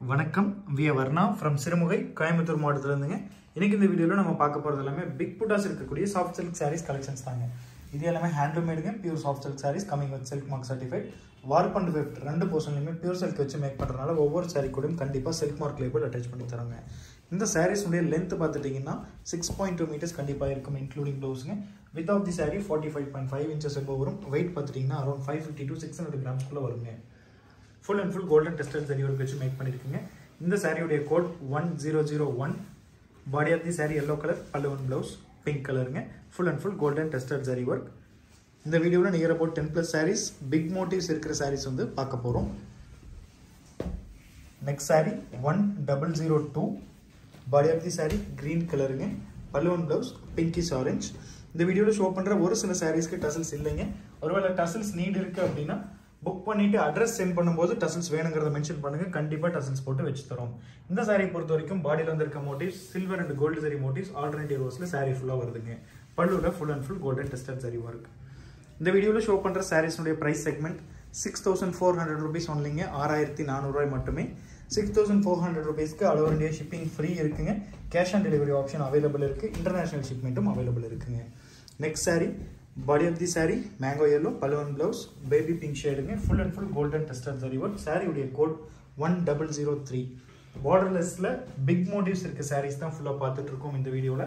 வணக்கம் V Varna from Sirumugai Coimbatore மாவட்டத்துல இருந்துங்க இன்னைக்கு இந்த வீடியோவில் நம்ம பார்க்க போகிறது எல்லாமே பிக் புட்டாஸ் இருக்கக்கூடிய சாஃப்ட் சில்க் சாரீஸ் கலெக்ஷன்ஸ் தாங்க இது எல்லாமே ஹேண்ட்லூமேடுங்க pure soft silk saris coming with silk mark certified warp and weft ரெண்டு போர்ஷன்லையுமே பியூர் சில்க் வச்சு மேக் பண்ணுறதுனால ஒவ்வொரு சாரீ கூடயும் கண்டிப்பாக சில்க் மார்க் லேபிள் அட்டாச் பண்ணி தராங்க இந்த சாரீஸ் உடைய லென்த் பார்த்துட்டிங்கன்னா சிக்ஸ் பாயிண்ட் டூ மீட்டர்ஸ் கண்டிப்பாக இருக்கும் இன்க்ளூடிங் ப்ளவுஸுங்க without the sari forty five point five inches above வரும் வெயிட் பார்த்துட்டிங்கன்னா around five fifty to six hundred கிராம்ஸ்க்குள்ளே வருங்க full and full golden tested zari work வச்சு மேக் பண்ணியிருக்கீங்க இந்த சாரியுடைய code one zero zero one body of the sari yellow colour பல்லுவன் blouse pink கலருங்க full and full golden tested zari work இந்த வீடியோவில் near about ten plus saris big motifs இருக்கிற சாரீஸ் வந்து பார்க்க போகிறோம் next sari one double zero two body of the sari green கலருங்க பல்லுவன் ப்ளவுஸ் பிங்கிஷ் ஆரஞ்ச் இந்த வீடியோவில் ஷோ பண்ணுற ஒரு சில சாரீஸ்க்கு டசல்ஸ் இல்லைங்க ஒருவேளை டசல்ஸ் நீட் இருக்குது அப்படின்னா புக் பண்ணிட்டு அட்ரஸ் சென்ட் பண்ணும்போது டசல்ஸ் வேணுங்கிறத மென்ஷன் பண்ணுங்க கண்டிப்பாக டசல்ஸ் போட்டு வச்சு தரோம் இந்த சாரியை பொறுத்த வரைக்கும் பாடியில் வந்திருக்க motifs silver and gold zari motifs alternative ரோஸில் சாரி ஃபுல்லாக வருதுங்க பல்லுவில் full and full golden tested zari work இந்த வீடியோவில் ஷோ பண்ணுற சாரீஸ்னுடைய price segment six thousand four hundred rupees ஒன்லிங்க ஆறாயிரத்தி நானூறுரூவாய் மட்டுமே சிக்ஸ் தௌசண்ட் ஃபோர் ஹண்ட்ரட் ருபீஸ்க்கு all over India shipping free இருக்குங்க cash on delivery option available இருக்குது இன்டர்நேஷனல் ஷிப்மெண்ட்டும் அவைலபிள் இருக்குங்க next sari body of the sari mango yellow பலுவன் பிளவுஸ் பேபி பிங்க் ஷேடுங்க full and full golden tester zari work சாரியுடைய code one double zero three பார்டர்லெஸில் big motifs இருக்க சாரீஸ் தான் ஃபுல்லாக பார்த்துட்டு இருக்கோம் இந்த வீடியோவில்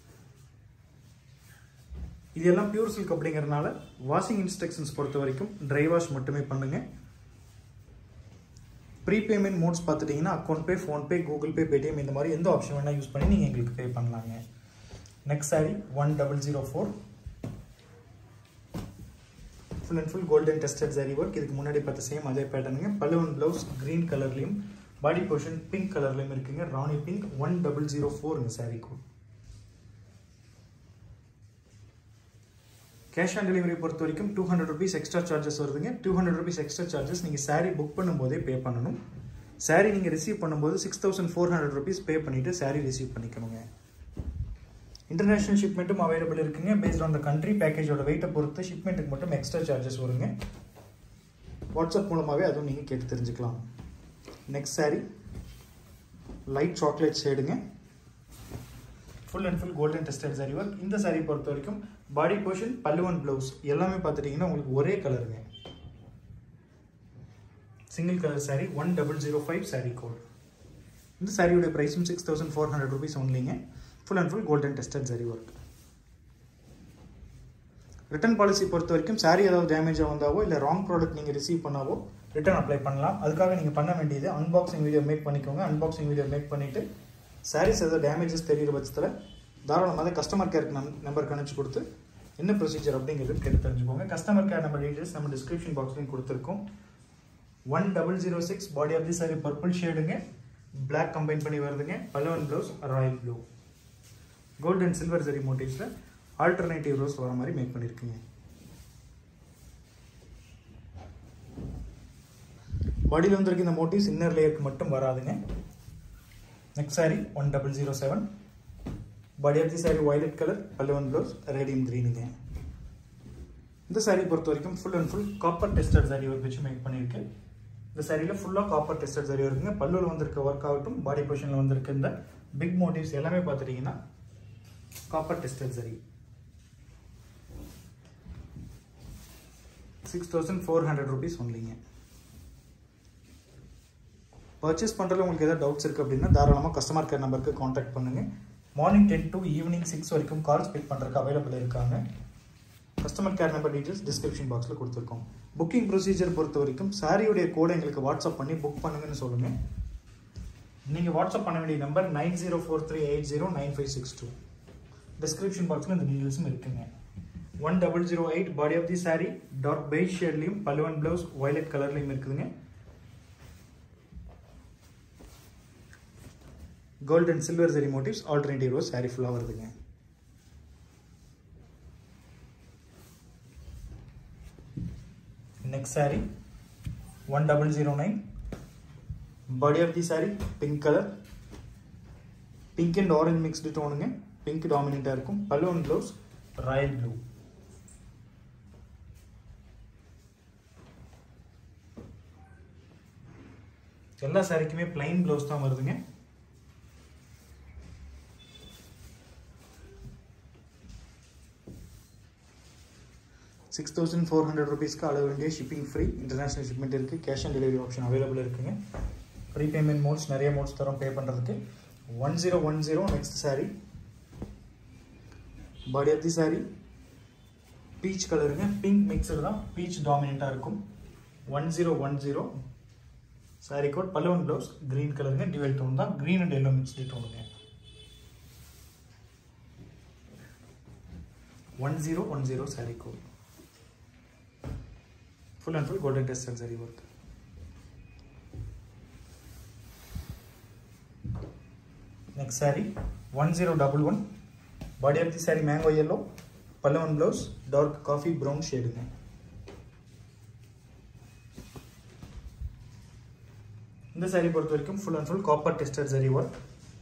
இது எல்லாம் பியூர் சில்க் அப்படிங்கிறதுனால வாஷிங் இன்ஸ்ட்ரக்ஷன்ஸ் பொறுத்த வரைக்கும் ட்ரை வாஷ் மட்டுமே பண்ணுங்க ப்ரீபேமெண்ட் மோட்ஸ் பார்த்துட்டிங்கன்னா account pay PhonePe Google pay Paytm இந்த மாதிரி எந்த ஆப்ஷன் வேணால் யூஸ் பண்ணி நீங்கள் எங்களுக்கு பே பண்ணலாங்க next sari one double zero four full and full golden tested zari work இதுக்கு முன்னாடி பார்த்த சேம் அதே பேட்டர்னுங்க பல்லுவன் ப்ளவுஸ் க்ரீன் கலர்லையும் பாடி போர்ஷன் பிங்க் கலர்லையும் இருக்குங்க rani pink one double zero ஃபோருங்க sari code cash on delivery பொறுத்த வரைக்கும் two hundred rupees extra charges வருதுங்க two hundred rupees extra charges நீங்கள் சாரீ புக் பண்ணும்போதே பே பண்ணணும் சாரீ நீங்கள் ரிசீவ் பண்ணும்போது six thousand four hundred rupees pay பண்ணிவிட்டு சாரீ ரிசீவ் பண்ணிக்கணுங்க இன்டர்நேஷனல் ஷிப்மெண்ட்டும் அவைலபிள் இருக்குங்க பேஸ்ட் ஆன் த கண்ட்ரி பேக்கேஜோட வெயிட்டை பொறுத்து ஷிப்மெண்ட்டுக்கு மட்டும் எக்ஸ்ட்ரா சார்ஜஸ் வருங்க வாட்ஸ்அப் மூலமாகவே அதுவும் நீங்கள் கேட்டு தெரிஞ்சுக்கலாம் நெக்ஸ்ட் சாரீ லைட் சாக்லேட் ஷேடுங்க full and full golden tested zari work இந்த சாரீ பொறுத்த வரைக்கும் பாடி போர்ஷன் பல்லுவன் ப்ளவுஸ் எல்லாமே பார்த்துட்டிங்கன்னா உங்களுக்கு ஒரே கலருங்க single colour sari one double zero five sari code இந்த சாரியோட ப்ரைஸும் six thousand four hundred rupees ஒன்லிங்க full and full golden tested zari work return policy பொறுத்த வரைக்கும் சாரி ஏதாவது டேமேஜாக வந்தாவோ இல்லை ராங் ப்ராடக்ட் நீங்கள் ரிசீவ் பண்ணாவோ ரிட்டர்ன் அப்ளை பண்ணலாம் அதுக்காக நீங்கள் பண்ண வேண்டியது அன்பாக்சிங் வீடியோ மேக் பண்ணிக்கோங்க அன்பாக்சிங் வீடியோ மேக் பண்ணிவிட்டு சாரீஸ் ஏதாவது டேமேஜஸ் தெரிகிற பட்சத்தில் தாராளமாக கஸ்டமர் கேருக்கு நம் நம்பருக்கு அனுப்பிச்சு கொடுத்து என்ன ப்ரொசீஜர் அப்படிங்கிறது கேட்டு தெரிஞ்சுக்கோங்க கஸ்டமர் கேர் நம்பர் டீட்டெயில்ஸ் நம்ம டிஸ்கிரிப்ஷன் பாக்ஸ்லையும் கொடுத்துருக்கோம் one double zero six body of the sari purple ஷேடுங்க பிளாக் கம்பைன் பண்ணி வருதுங்க பலவன் blouse royal blue gold and silver zari மோட்டிவ்ஸில் ஆல்டர்னேட்டிவ் ரோஸ் வர மாதிரி மேக் பண்ணியிருக்கீங்க பாடியில் வந்திருக்க இந்த மோட்டிவ்ஸ் இன்னர் லேயருக்கு மட்டும் வராதுங்க next sari one double zero seven body of the sari violet colour பல்லுவன் ப்ளவுஸ் ரேடியம் க்ரீனுங்க இந்த சாரி பொறுத்த வரைக்கும் full and full copper tested zari work வச்சு மேக் பண்ணியிருக்கேன் இந்த சாரியில் ஃபுல்லாக காப்பர் டெஸ்டட் சாரி இருக்குங்க பல்லுவில் வந்திருக்க ஒர்க் ஆகட்டும் பாடி பொசிஷனில் வந்திருக்க இந்த பிக் மோட்டிவ்ஸ் எல்லாமே பார்த்துட்டிங்கன்னா copper tested zari six thousand four hundred rupees ஒன்லிங்க பர்ச்சேஸ் பண்ணுறதுல உங்களுக்கு ஏதாவது டவுட்ஸ் இருக்குது அப்படின்னா தாராளமாக கஸ்டமர் கேர் நம்பருக்கு காண்டாக்ட் பண்ணுங்கள் morning ten to evening six வரைக்கும் கால்ஸ் பிக் பண்ணுறதுக்கு அவைலபிள் இருக்காங்க customer care number details description பாக்ஸில் கொடுத்துருக்கோம் புக்கிங் ப்ரொசீஜர் பொறுத்த வரைக்கும் சாரியுடைய கோடை எங்களுக்கு வாட்ஸ்அப் பண்ணி புக் பண்ணுங்கன்னு சொல்லுங்கள் நீங்கள் வாட்ஸ்அப் பண்ண வேண்டிய number nine zero four three eight zero nine five six two description பாக்ஸில் இந்த டீட்டெயில்ஸும் இருக்குங்க one double zero eight body of the sari dark beige ஷேட்லையும் பல்லுவன் ப்ளவுஸ் வயலட் கலர்லையும் இருக்குதுங்க gold and silver zari motifs alternative rose sari ஃபுல்லாக வருதுங்க next sari one double zero nine body of the sari pink colour pink and orange mixed டோனுங்க pink டாமினண்ட்டாக இருக்கும் பலூன் ப்ளவுஸ் ராயல் ப்ளூ எல்லா சாரிக்குமே பிளைன் ப்ளவுஸ் தான் வருதுங்க சிக்ஸ் தௌசண்ட் ஃபோர் ஹண்ட்ரட் ருபீஸ்க்கு அளவு வேண்டிய ஷிப்பிங் ஃப்ரீ இன்டர்நேஷனல் ஷிப்மெண்ட் இருக்குது cash on delivery option available இருக்குங்க ப்ரீ பேமெண்ட் மோட்ஸ் நிறைய மோட்ஸ் தரோம் பே பண்ணுறதுக்கு one zero one zero next sari body of the sari peach கலருங்க பிங்க் மிக்சர் தான் பீச் டாமினண்ட்டாக இருக்கும் one zero one zero sari code பல்லுவன் ப்ளவுஸ் க்ரீன் கலருங்க டிவெல் டோன் தான் க்ரீன் அண்ட் எல்லோ மிக்ஸ்டு டோனுங்க one zero one zero sari code full and full golden test sorry work next sari one zero double one body of the sari mango yellow பல்லவன் blouse dark coffee brown ஷேடுங்க இந்த சாரி பொறுத்த வரைக்கும் full and full copper tester zari work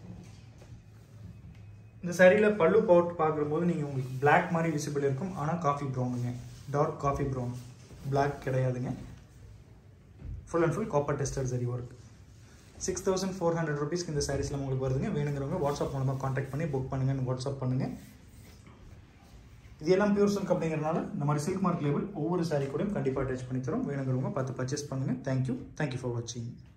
இந்த சாரியில் பல்லு போட்டு பார்க்கும்போது நீங்கள் உங்களுக்கு பிளாக் மாதிரி விசிபிள் இருக்கும் ஆனால் காஃபி ப்ரௌனுங்க டார்க் காஃபி ப்ரௌன் பிளாக் கிடையாதுங்க full and full copper tester zari work six thousand four hundred ருபீஸ்க்கு இந்த சாரீஸ்லாம் உங்களுக்கு வருதுங்க வேணுங்கிறவங்க வாட்ஸ்அப் மூலமாக காண்டாக்ட் பண்ணி புக் பண்ணுங்கன்னு வாட்ஸ்அப் பண்ணுங்கள் இது எல்லாம் பியூர் சில்க் அப்படிங்கிறனால இந்த மாதிரி சில்க் மார்க் லேபிள் ஒவ்வொரு சாரீ கூடயும் கண்டிப்பாக அட்டாச் பண்ணி தரோம் வேணுங்கிறவங்க பார்த்து பர்ச்சேஸ் பண்ணுங்கள் தேங்க்யூ தேங்க்யூ ஃபார் வாட்சிங்